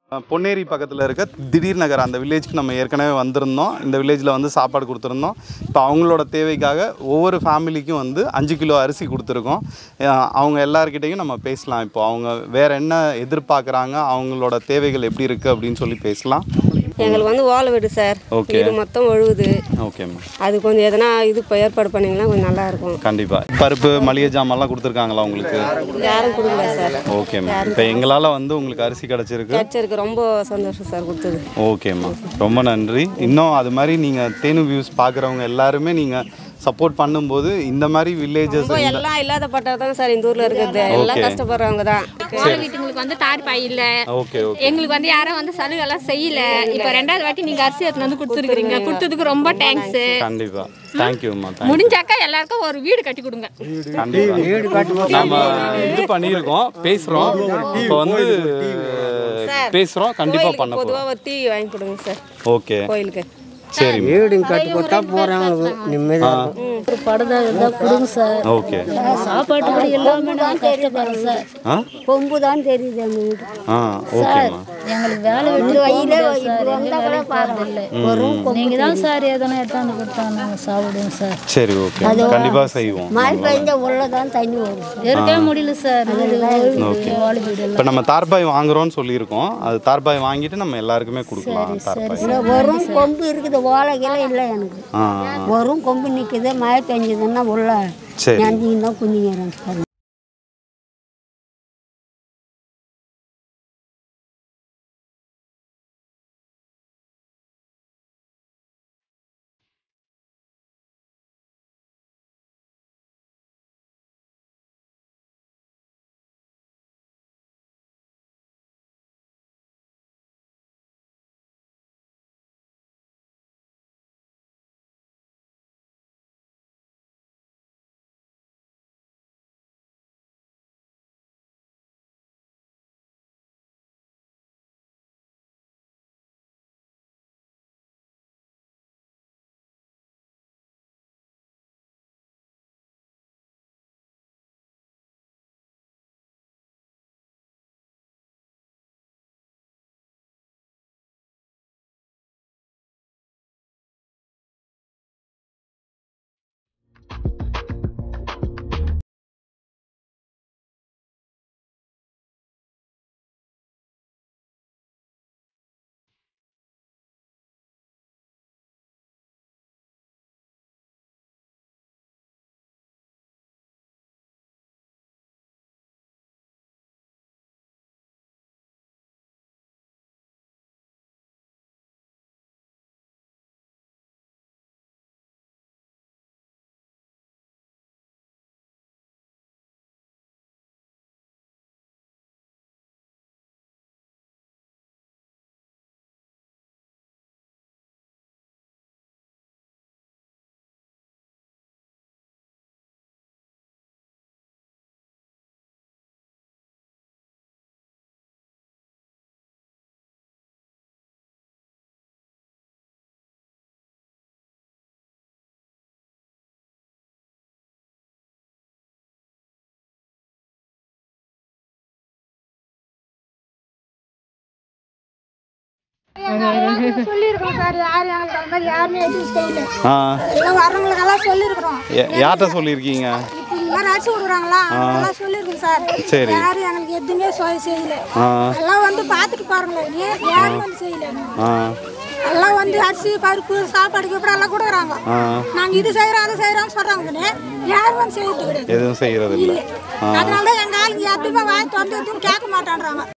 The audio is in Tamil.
அஹ் பொன்னேரி பக்கத்தில் இருக்க திடீர் நகர் அந்த வில்லேஜ்க்கு நம்ம ஏற்கனவே வந்திருந்தோம் இந்த வில்லேஜில் வந்து சாப்பாடு கொடுத்துருந்தோம் இப்போ அவங்களோட தேவைக்காக ஒவ்வொரு ஃபேமிலிக்கும் வந்து அஞ்சு கிலோ அரிசி கொடுத்துருக்கோம் அஹ் அவங்க எல்லார்கிட்டையும் நம்ம பேசலாம் இப்போ அவங்க வேற என்ன எதிர்பார்க்குறாங்க அவங்களோட தேவைகள் எப்படி இருக்குது அப்படின்னு சொல்லி பேசலாம் எங்களுக்கு வந்து ஓலை வீடு சார் Okay. வீடு மொத்தம் ஒழுகுது ஓகேம்மா அது கொஞ்சம் எதனா இது இப்போ ஏற்பாடு பண்ணிங்கன்னா கொஞ்சம் நல்லா இருக்கும் கண்டிப்பாக பருப்பு மளிகை ஜாமான்லாம் கொடுத்துருக்காங்களா உங்களுக்கு யாரும் கொடுக்கல சார் ஓகேம்மா இப்போ எங்களால் வந்து உங்களுக்கு அரிசி கிடச்சிருக்கு கிடைச்சிருக்கு ரொம்ப சந்தோஷம் சார் கொடுத்தது ஓகேம்மா ரொம்ப நன்றி இன்னும் அது மாதிரி நீங்கள் தேனு வியூஸ் பார்க்குறவங்க எல்லாருமே நீங்கள் சப்போர்ட் பண்ணும்போது இந்த மாதிரி வில்லேஜஸ் இப்போ எல்லாம் இல்லாத பட்டது தான் சார் இந்த ஊரில் இருக்கிறது எல்லாம் கஷ்டப்படுறவங்க தான் ஓலை வீட்டுங்களுக்கு வந்து தார்பாய் இல்ல ஓகே ஓகே எங்களுக்கு வந்து யாரும் வந்து சலுகை எல்லாம் செய்யல இப்போ ரெண்டாவது வாட்டி நீங்க அரிசி எடுத்துன்னு வந்து கொடுத்துருக்கீங்க கொடுத்ததுக்கு ரொம்ப தேங்க்ஸ் கண்டிப்பாக தேங்க்யூம்மா தேங்க் முடிஞ்சாக்கா எல்லாருக்கும் ஒரு வீடு கட்டி கொடுங்க கண்டிப்பாக நம்ம இது பண்ணியிருக்கோம் பேசுகிறோம் இப்போ வந்து பேசுகிறோம் கண்டிப்பாக பண்ண போகிறோம் பொதுவாக ஒரு டீ வாங்கி கொடுங்க சார் ஓகே கோயிலுக்கு சரி வீடு கட்டி கொடுத்தா போகிறாங்க நிம்மதியாக ஒரு படுதா இருந்தால் கொடுங்க சார் ஓகே சாப்பாட்டு கூட எல்லாமே நாங்கள் கஷ்டப்படுறோம் சார் ஆ கொம்பு தான் தெரியுது அந்த வீடு ஆ ஓகேம்மா எங்களுக்கு வேலை விட்டு போக சார் எங்களை பார்த்ததில்லை நீங்கள் தான் சார் எதனா எடுத்தாந்து கொடுத்தா நாங்கள் சாப்பிடுவோம் சார் சரி ஓகே கண்டிப்பாக செய்வோம் மழை பெஞ்ச உள்ளதான் தண்ணி வரும் இருக்கவே முடியல சார் வீடு வாழை வீடு எல்லாம் இப்போ நம்ம தார்பாய் வாங்குறோம்னு சொல்லியிருக்கோம் அது தார்பாய் வாங்கிட்டு நம்ம எல்லாருக்குமே கொடுக்கலாம் தார்பாய் இல்லை வரும் கொம்பு இருக்குது ஓலைகெல்லாம் இல்லை எனக்கு ஆ வரும் கொம்பு நிற்குது மழை பெஞ்சதுன்னா உள்ள சரி நஞ்சிங்கன்னா குஞ்சிங்கிறேன் சார் சொல்லியிருக்கோம் சார் யார் எங்களுக்கு அந்த மாதிரி யாருமே எதுவும் செய்யல ஆ எல்லாம் வர்றவங்களுக்கெல்லாம் சொல்லியிருக்கிறோம் யா- யார்கிட்ட சொல்லியிருக்கீங்க இப்போ இந்த மாதிரி அரிசி விடுறாங்களா அதெல்லாம் சொல்லியிருக்கோம் சார் சரி. யாரும் எங்களுக்கு எதுவுமே சொ- செய்யல ஆ எல்லாம் வந்து பார்த்துட்டு பாருங்களேன் நீ யாரும் வந்து செய்யல ஆ எல்லாம் வந்து அரிசி பருப்பு சாப்பாடு கீப்பாடு எல்லாம் கொடுக்குறாங்க ஆ நாங்க இது செய்யறோம் அது செய்யறோம்னு சொல்றாங்க யாரும் வந்து செய்யறது கிடையாது எதுவும் செய்கிறது இல்லை அதனால தான் எங்க ஆளுங்க எப்படிமா வாங்கி வந்து எதுவும் கேட்க மாட்டான்றாங்க